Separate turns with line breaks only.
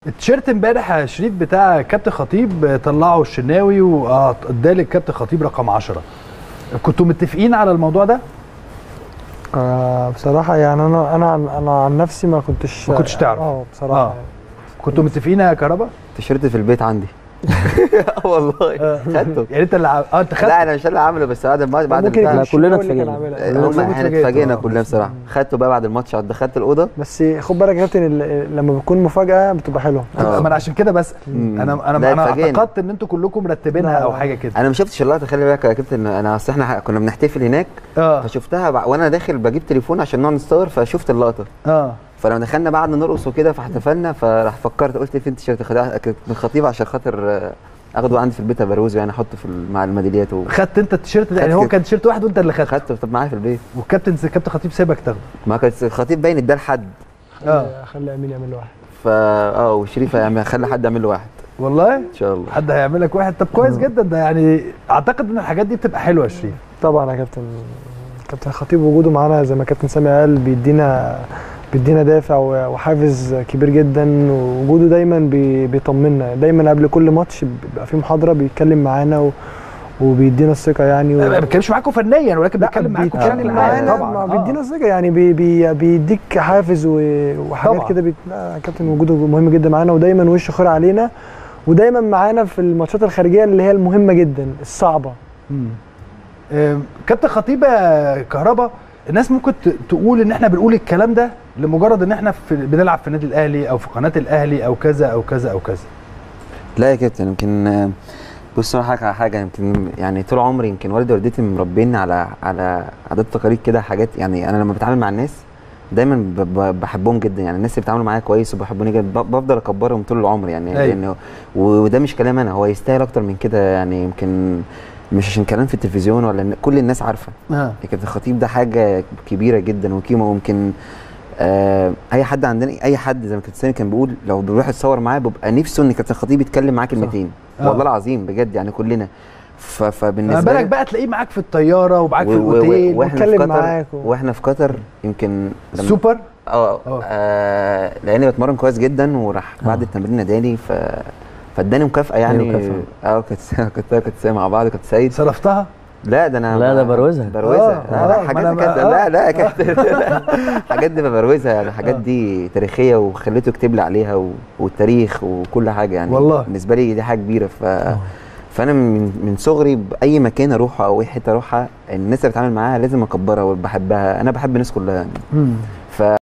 التيشيرت امبارح يا شريف بتاع كابتن خطيب طلعه الشناوي واداه للكابتن خطيب رقم 10 كنتوا متفقين على الموضوع ده؟
آه بصراحة يعني أنا أنا عن أنا عن نفسي ما كنتش
ما كنتش تعرف.
اه بصراحة
آه. كنتوا متفقين يا كهربا؟
تيشيرت في البيت عندي والله خدته
يعني انت اللي ع- اه انت خدت
لا انا مش اللي عامله بس بعد ما بعد
ممكن
ما
يكون
لا، كلنا
الشناوي اللي كان
اتفاجئنا.
عاملها.
هم
كلنا
احنا
اتفاجئتوا.
اتفاجئنا
آه.
كلنا بصراحه خدته بقى بعد الماتش دخلت الاوضه
بس خد بالك يا كابتن ال- لما بتكون مفاجأة بتبقى حلوة
آه.
ما انا عشان كده بسال
مم.
انا انا
لا،
انا
اتفاجئنا.
اعتقدت ان انتوا كلكم مرتبينها
لا،
او
لا.
حاجه كده
انا ما شفتش اللقطه خلي بالك يا كابتن انا اصل احنا كنا بنحتفل هناك
اه
فشفتها بع- وانا داخل بجيب تليفون عشان نقعد نصور فشفت اللقطه
اه
فلما دخلنا بعدنا نرقص وكده فاحتفلنا فراح فكرت قلت فين تيشيرت خد- كنت من خطيب عشان خاطر آه، اخده عندي في البيت ابروزه يعني احطه في ال- مع الميداليات و-
خدت انت التيشيرت ده يعني
خدت
هو
كده.
كان تيشيرت واحد وانت اللي خدته
خدته طب معايا في البيت
والكابتن كابتن خطيب سابك تاخده
ما كانت الخطيب باين اداه لحد
اه
خلي أمين يعمل واحد
فا اه وشريف هيعمل- خلي حد يعمل له واحد
والله
ان شاء الله
حد هيعمل لك واحد طب كويس جدا ده يعني اعتقد ان الحاجات دي بتبقى حلوه يا شريف
طبعا يا كابتن كابتن خطيب وجوده معانا زي ما كابتن سامي قال بيدينا بيدينا دافع و- وحافز كبير جدا ووجوده دايما بي- بيطمنا دايما قبل كل ماتش بيبقى في محاضرة بيتكلم معانا و- وبيدينا الثقة يعني
ما
و...
بيتكلمش معاكم فنيا ولكن بيتكلم معاكم بشكل
بيتكلم
عام
معانا
طبعا
ما
آه.
بيدينا ثقة يعني بي بي بيديك حافز و- وحاجات
طبعا.
كده بي... لا كابتن وجوده مهم جدا معانا ودايما وشه خير علينا ودايما معانا في الماتشات الخارجية اللي هي المهمة جدا الصعبة
مم. آم، كابتن خطيب يا كهربا الناس ممكن ت- تقول ان احنا بنقول الكلام ده لمجرد ان احنا في بنلعب في النادي الاهلي او في قناه الاهلي او كذا او كذا او كذا
لا يا كابتن يمكن آه، بص انا حاجه على حاجه يمكن يعني طول عمري يمكن والدي ووالدتي مربيني على على عادات وتقاليد كده حاجات يعني انا لما بتعامل مع الناس دايما ب- ب- بحبهم جدا يعني الناس اللي بيتعاملوا معايا كويس وبيحبوني جدا ب- بفضل اكبرهم طول العمر يعني
أيوة.
لانه وده مش كلام انا هو يستاهل اكتر من كده يعني يمكن مش عشان كلام في التلفزيون ولا إن كل الناس عارفه
اه
يا كابتن خطيب ده حاجه كبيره جدا وقيمه ويمكن آه اي حد عندنا اي حد زي ما كابتن سامي كان بيقول لو بيروح يتصور معاه بيبقى نفسه ان كابتن خطيب يتكلم معاه كلمتين
آه.
والله العظيم بجد يعني كلنا ف-
ما
فبالنسبه
بالك
لي-
بقى تلاقيه معاك في الطياره ومعاك في
و- و- و-
الاوتيل
واحنا في
واتكلم
قطر
معاك و-
واحنا في قطر يمكن لما-
السوبر
اه
آه.
آه، لاني بتمرن كويس جدا وراح بعد التمرين ناداني ف فاداني مكافاه يعني
مكافأة.
اه كنت كنت كنت سامع مع بعض كنت سعيد
صرفتها
لا ده انا
لا، ده بروزها.
بروزها
آه،
لا
آه،
لا
ما
حاجات
أنا
كده
بقى-
لا لا كانت حاجات دي ببروزها يعني الحاجات
آه.
دي تاريخيه وخليته يكتب لي عليها و... والتاريخ وكل حاجه يعني
والله.
بالنسبه لي دي حاجه كبيره ف فانا من من صغري باي مكان اروحه او اي حته اروحها الناس اللي بتعامل معاها لازم اكبرها وبحبها انا بحب الناس كلها يعني
مم.
ف